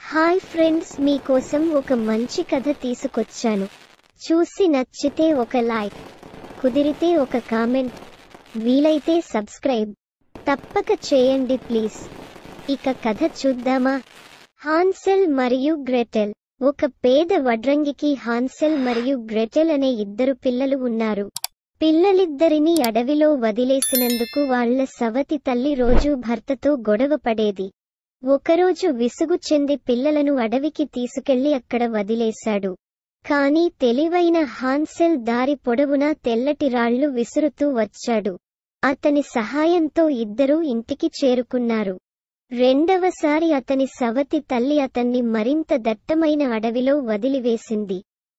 hi friends మీకోసం ఒక మంచి కథ తీసుకొచ్చాను చూసి నచ్చితే ఒక లైక్ కుదిరితే ఒక కామెంట్ వీలైతే సబ్స్క్రైబ్ తప్పక చేయండి ప్లీజ్ ఇక కథ చూద్దామా హాన్సెల్ మరియు గ్రెటెల్ ఒక పేద వడ్రంగికి హాన్సెల్ మరియు గ్రెటెల్ అనే ఇద్దరు పిల్లలు ఉన్నారు పిల్లలిద్దరినీ అడవిలో వదిలేసినందుకు వాళ్ళ సవతి తల్లి రోజూ భర్తతో గొడవ పడేది ఒకరోజు విసుగు చెంది పిల్లలను అడవికి తీసుకెళ్లి అక్కడ వదిలేశాడు కాని తెలివైన హాన్సెల్ దారి పొడవునా తెల్లటి రాళ్లు విసురుతూ వచ్చాడు అతని సహాయంతో ఇద్దరూ ఇంటికి చేరుకున్నారు రెండవసారి అతని సవతి తల్లి అతన్ని మరింత దట్టమైన అడవిలో వదిలివేసింది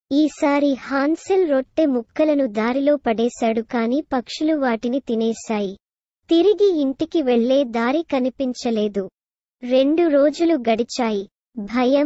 ఈసారి హాన్సెల్ రొట్టె ముక్కలను దారిలో పడేశాడు కాని పక్షులు వాటిని తినేశాయి తిరిగి ఇంటికి వెళ్లే దారి కనిపించలేదు రెండు రోజులు గడిచాయి భయం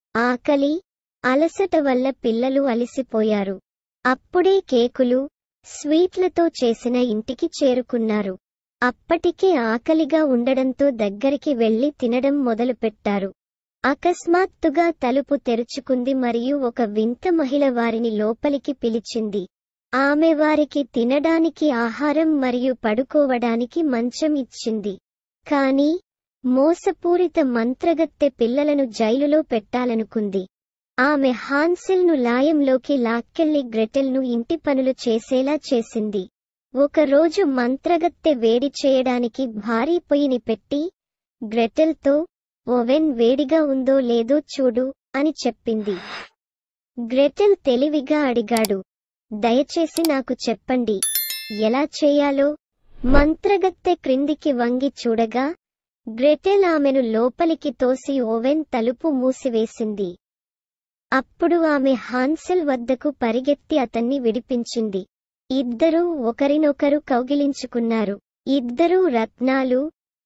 ఆకలి అలసట వల్ల పిల్లలు అలసిపోయారు అప్పుడే కేకులు స్వీట్లతో చేసిన ఇంటికి చేరుకున్నారు అప్పటికే ఆకలిగా ఉండడంతో దగ్గరికి వెళ్లి తినడం మొదలుపెట్టారు అకస్మాత్తుగా తలుపు తెరుచుకుంది మరియు ఒక వింత మహిళ వారిని లోపలికి పిలిచింది ఆమె వారికి తినడానికి ఆహారం మరియు పడుకోవడానికి మంచం ఇచ్చింది కాని మోసపూరిత మంత్రగత్తె పిల్లలను జైలులో పెట్టాలనుకుంది ఆమె హాన్సెల్ను లాయంలోకి లాక్కెళ్లి గ్రెటెల్ను ఇంటి పనులు చేసేలా చేసింది ఒకరోజు మంత్రగత్తె వేడి చేయడానికి భారీ పొయ్యిని పెట్టి గ్రెటెల్తో ఓవెన్ వేడిగా ఉందో లేదో చూడు అని చెప్పింది గ్రెటెల్ తెలివిగా అడిగాడు దయచేసి నాకు చెప్పండి ఎలా చేయాలో మంత్రగత్తె క్రిందికి వంగి చూడగా గ్రెటెల్ ఆమెను లోపలికి తోసి ఓవెన్ తలుపు మూసివేసింది అప్పుడు ఆమె హాన్సెల్ వద్దకు పరిగెత్తి అతన్ని విడిపించింది ఇద్దరూ ఒకరినొకరు కౌగిలించుకున్నారు ఇద్దరూ రత్నాలు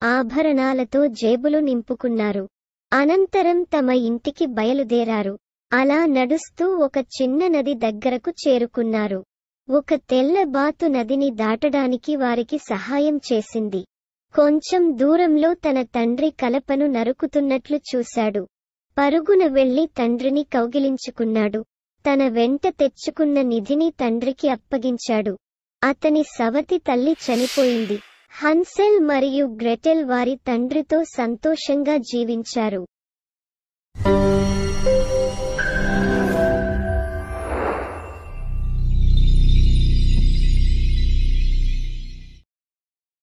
ఆభరణాలతో జేబులు నింపుకున్నారు అనంతరం తమ ఇంటికి బయలుదేరారు అలా నడుస్తూ ఒక చిన్న నది దగ్గరకు చేరుకున్నారు ఒక తెల్ల బాతు నదిని దాటడానికి వారికి సహాయం చేసింది కొంచెం దూరంలో తన తండ్రి కలపను నరుకుతున్నట్లు చూశాడు పరుగున వెళ్లి తండ్రిని కౌగిలించుకున్నాడు తన వెంట తెచ్చుకున్న నిధిని తండ్రికి అప్పగించాడు అతని సవతి తల్లి చనిపోయింది హన్సెల్ మరియు గ్రెటెల్ వారి తండ్రితో సంతోషంగా జీవించారు